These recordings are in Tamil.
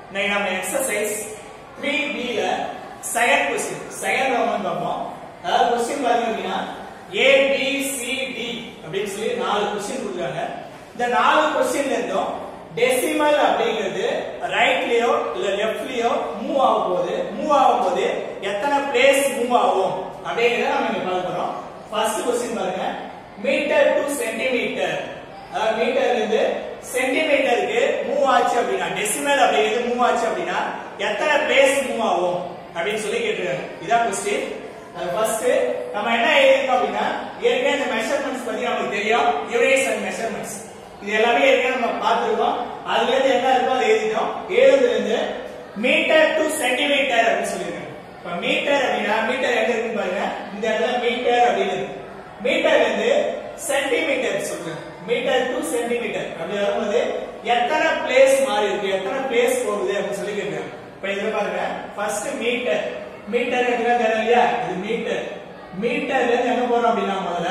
இன்னைக்கு நம்ம எக்ஸசைஸ் த்ரீ பில செகண்ட் கொஸ்டின் செகண்ட் ரவுண்ட் பார்ப்போம் அதாவது கொஸ்டின் பாருங்க அப்படின்னா ஏ பி சி டி அப்படின்னு சொல்லி நாலு கொஸ்டின் கொடுக்குறாங்க இந்த நாலு கொஸ்டின்ல இருந்தும் டெசிமல் அப்படிங்கிறது ரைட்லயோ இல்ல லெஃப்ட்லயோ மூவ் ஆக போகுது மூவ் ஆகும் போது எத்தனை பிளேஸ் மூவ் ஆகும் அப்படிங்கறத நம்ம இங்க பார்க்க போறோம் ஃபர்ஸ்ட் கொஸ்டின் பாருங்க மீட்டர் டு சென்டிமீட்டர் அதாவது மீட்டர்ல இருந்து சென்டிமீட்டருக்கு மூவ் ஆச்சு அப்படின்னா டெசிமல் அப்படிங்கிறது மூவ் ஆச்சு அப்படின்னா எத்தனை பிளேஸ் மூவ் ஆகும் அப்படின்னு சொல்லி கேட்டிருக்காங்க இதான் கொஸ்டின் அது ஃபர்ஸ்ட் நம்ம என்ன எழுதிருக்கோம் அப்படின்னா ஏற்கனவே இந்த மெஷர்மெண்ட்ஸ் பத்தி நமக்கு தெரியும் யூனிட்ஸ் அண்ட் மெஷர்மெண்ட்ஸ் இது எல்லாமே ஏற்கனவே நம்ம பார்த்திருக்கோம் அதுல இருந்து என்ன இருக்கோ அதை எழுதிட்டோம் எழுதுல இருந்து மீட்டர் டு சென்டிமீட்டர் அப்படின்னு சொல்லியிருக்காங்க இப்ப மீட்டர் அப்படின்னா மீட்டர் எங்க இருக்குன்னு பாருங்க இந்த இடத்துல மீட்டர் அப்படின்னு இருக்கு மீட்டர்ல இருந்து சென்டிமீட்டர் சொல்றேன் மீட்டர் டு சென்டிமீட்டர் அப்படி வரும்போது எத்தனை பிளேஸ் மாறி இருக்கு எத்தனை பிளேஸ் போகுது அப்படின்னு சொல்லி கேட்கிறாங்க இப்ப இதுல பாருங்க ஃபர்ஸ்ட் மீட்டர் மீட்டர் எங்க தெரியும் இல்லையா இது மீட்டர் மீட்டர்ல இருந்து எங்க போறோம் அப்படின்னா முதல்ல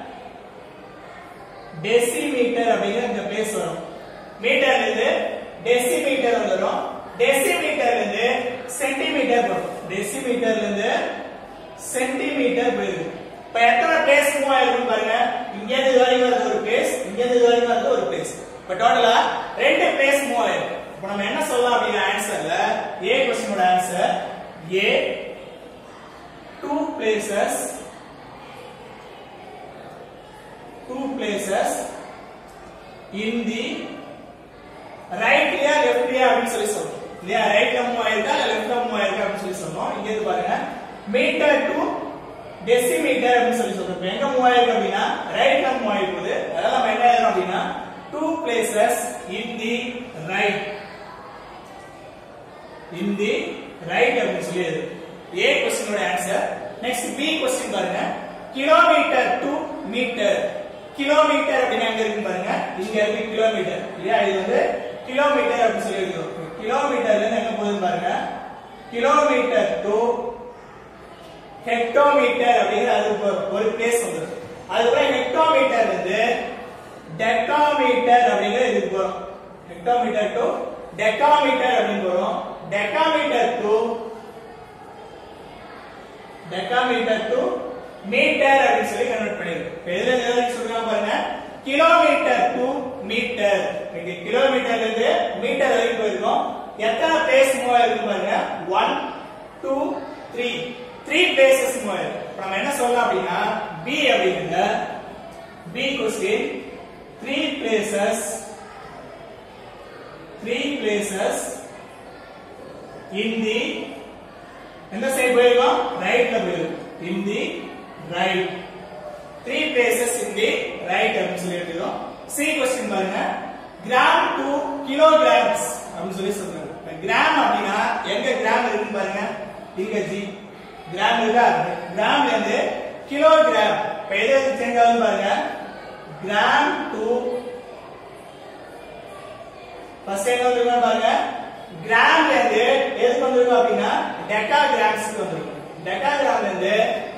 டெசிமீட்டர் அப்படிங்கிற இந்த பிளேஸ் வரும் மீட்டர்ல இருந்து டெசிமீட்டர் வந்துடும் டெசிமீட்டர்ல இருந்து சென்டிமீட்டர் வரும் டெசிமீட்டர்ல இருந்து சென்டிமீட்டர் போயிருக்கு இப்ப எத்தனை பிளேஸ் மூவ் ஆயிருக்கும் பாருங்க இங்க இருந்து இது வரைக்கும் வருது ஒரு பிளேஸ் இங்க இருந்து இது வரைக்கும் வருது ஒரு பிளேஸ் இப்ப டோட்டலா ரெண்டு பிளேஸ் மூவ் ஆயிருக்கு இப்ப நம்ம என்ன சொல்லலாம் அப்படிங்கிற ஆன்சர்ல ஏ கொஸ்டினோட answer A two places two places in the ரைட்லயா லெஃப்ட்லயா அப்படின்னு சொல்லி சொல்றோம் இல்லையா ரைட்ல மூவ் ஆயிருக்கா இல்ல லெஃப்ட்ல மூவ் ஆயிருக்கா அப்படின்னு சொல்லி சொன்னோம் இங்க இருந்து பாருங்க மீட்டர் டு டெசிமீட்டர் அப்படின்னு சொல்லி சொல்றோம் இப்ப எங்க மூவ் ஆயிருக்கு அப்படின்னா ரைட்ல மூவ் ஆயிருக்குது அதனால நம்ம என்ன எழுதணும் அப்படின்னா two places in the right in the right அப்படின்னு சொல்லி எழுது ஏ கொஸ்டினோட ஆன்சர் நெக்ஸ்ட் பி கொஸ்டின் பாருங்க கிலோமீட்டர் டு மீட்டர் கிலோமீட்டர் அப்படின்னா எங்க இருக்கு பாருங்க இங்க இருக்கு கிலோமீட்டர் இல்லையா இது வந்து கிலோமீட்டர் அப்படின்னு சொல்லி எழுதுறோம் கிலோமீட்டர்ல இருந்து எங்க போகுது பாருங்க கிலோமீட்டர் டு ஹெக்டோமீட்டர் அப்படிங்கிற அது ஒரு- ஒரு பிளேஸ் வந்துடும் அதுக்கப்புறம் ஹெக்டோமீட்டர் இருந்து டெக்காமீட்டர் அப்படிங்கிற இதுக்கு போறோம் ஹெக்டோமீட்டர் டு டெக்காமீட்டர் அப்படின்னு போறோம் decametre to decametre to metre அப்படின்னு சொல்லி கன்வெர்ட் பண்ணிருக்கு இப்ப எதுல இருந்து எது வரைக்கும் சொல்றாங்க பாருங்க கிலோமீட்டர் டு மீட்டர் இங்க கிலோமீட்டர்ல இருந்து மீட்டர் வரைக்கும் போயிருக்கோம் எத்தனை பிளேஸ் மூவ் ஆயிருக்கு பாருங்க one two three three places move ஆயிருக்கு இப்ப நம்ம என்ன சொல்லலாம் அப்படின்னா பி அப்படிங்க B question three places three places in the எந்த சைடு போயிருக்கோம் ரைட்ல போயிருக்கோம் in the right three places in the right அப்படின்னு சொல்லி எடுத்துக்கிறோம் சி கொஸ்டின் பாருங்க கிராம் டு கிலோகிராம்ஸ் அப்படின்னு சொல்லி சொல்றாங்க கிராம் அப்படின்னா எங்க கிராம் இருக்குன்னு பாருங்க இங்க ஜி கிராம் இருக்கா கிராம்ல இருந்து கிலோகிராம் இப்ப எது எது சேஞ்ச் ஆகுது பாருங்க கிராம் டு ஃபர்ஸ்ட் என்ன வந்திருக்கோம் பாருங்க கிராம்ல இருந்து எதுக்கு வந்திருக்கோம் அப்படின்னா டெக்கா கிராம்ஸ்க்கு வந்திருக்கும் டெக்கா கிராம்ல இருந்து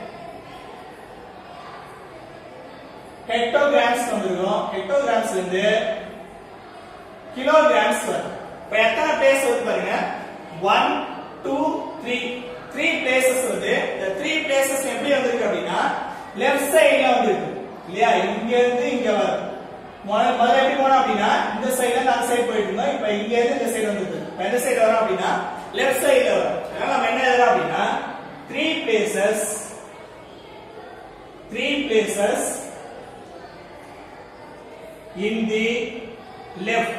ஹெக்டோகிராம்ஸ் வந்திருக்கும் ஹெக்டோகிராம்ஸ்ல இருந்து கிலோகிராம்ஸ் வரும் இப்ப எத்தனை பிளேஸ் வருது பாருங்க one two three three places வருது இந்த த்ரீ பிளேசஸ் எப்படி வந்திருக்கு அப்படின்னா லெஃப்ட் சைடுல வந்திருக்கு இல்லையா இங்க இருந்து இங்க வரும் முதல்ல முதல்ல எப்படி போனோம் அப்படின்னா இந்த சைடுல இருந்து அந்த சைடு போயிட்டு இருந்தோம் இப்ப இங்க இருந்து இந்த சைடு வந்திருக்கு இப்ப எந்த சைடு வரோம் அப்படின்னா லெஃப்ட் சைடுல வரும் அதனால நம்ம என்ன எழுதுறோம் அப்படின்னா three places three places in the left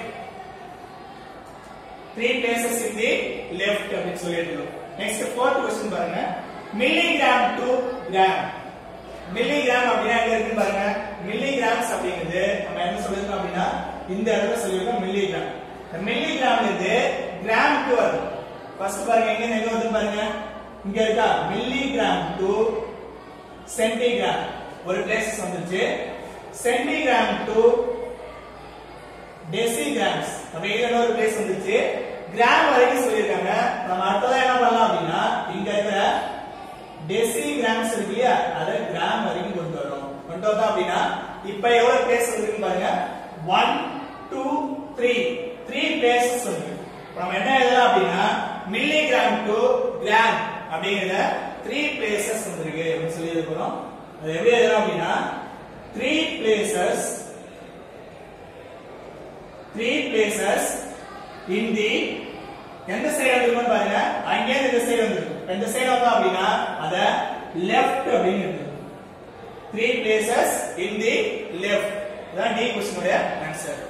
three places in the left அப்படின்னு சொல்லி எடுத்துக்கணும் நெக்ஸ்ட் ஃபோர்த் கொஸ்டின் பாருங்க மில்லிகிராம் டு கிராம் மில்லிகிராம் அப்படின்னா எங்க இருக்குன்னு பாருங்க மில்லிகிராம்ஸ் அப்படிங்கிறது நம்ம என்ன சொல்லிருக்கோம் அப்படின்னா இந்த இடத்துல சொல்லிருக்கோம் மில்லிகிராம் இந்த மில்லிகிராம்ல இருந்து கிராமுக்கு வரும் ஃபர்ஸ்ட் பாருங்க எங்க இருந்து எங்க வருது பாருங்க இங்க இருக்கா மில்லிகிராம் டு சென்டிகிராம் ஒரு பிளேஸ் வந்துருச்சு சென்டிகிராம் டு டெசிகிராம்ஸ் அப்படிங்கிற ஒரு பிளேஸ் வந்துச்சு கிராம் வரைக்கும் சொல்லியிருக்காங்க நம்ம அடுத்ததா என்ன பண்ணலாம் அப்படின்னா இங்க இருக்கிற டெசிகிராம்ஸ் இருக்கு இல்லையா அதை கிராம் வரைக்கும் கொண்டு வரோம் கொண்டு வந்தோம் அப்படின்னா இப்ப எவ்வளவு பிளேஸ் வந்துருக்கு பாருங்க one two three three places வந்து நம்ம என்ன எழுதலாம் மில்லிகிராம் டு கிராம் அப்படிங்கிற த்ரீ பிளேசஸ் வந்திருக்கு அப்படின்னு சொல்லி எழுத போறோம் அது எப்படி எழுதலாம் அப்படின்னா three places three places in the எந்த சைடு வந்திருக்கும் பாருங்க அங்கே இந்த சைடு வந்திருக்கும் எந்த சைடு வந்தா அப்படின்னா அத லெஃப்ட் அப்படின்னு இருக்கு three places in the left இதான் டி கொஸ்டினுடைய ஆன்சர்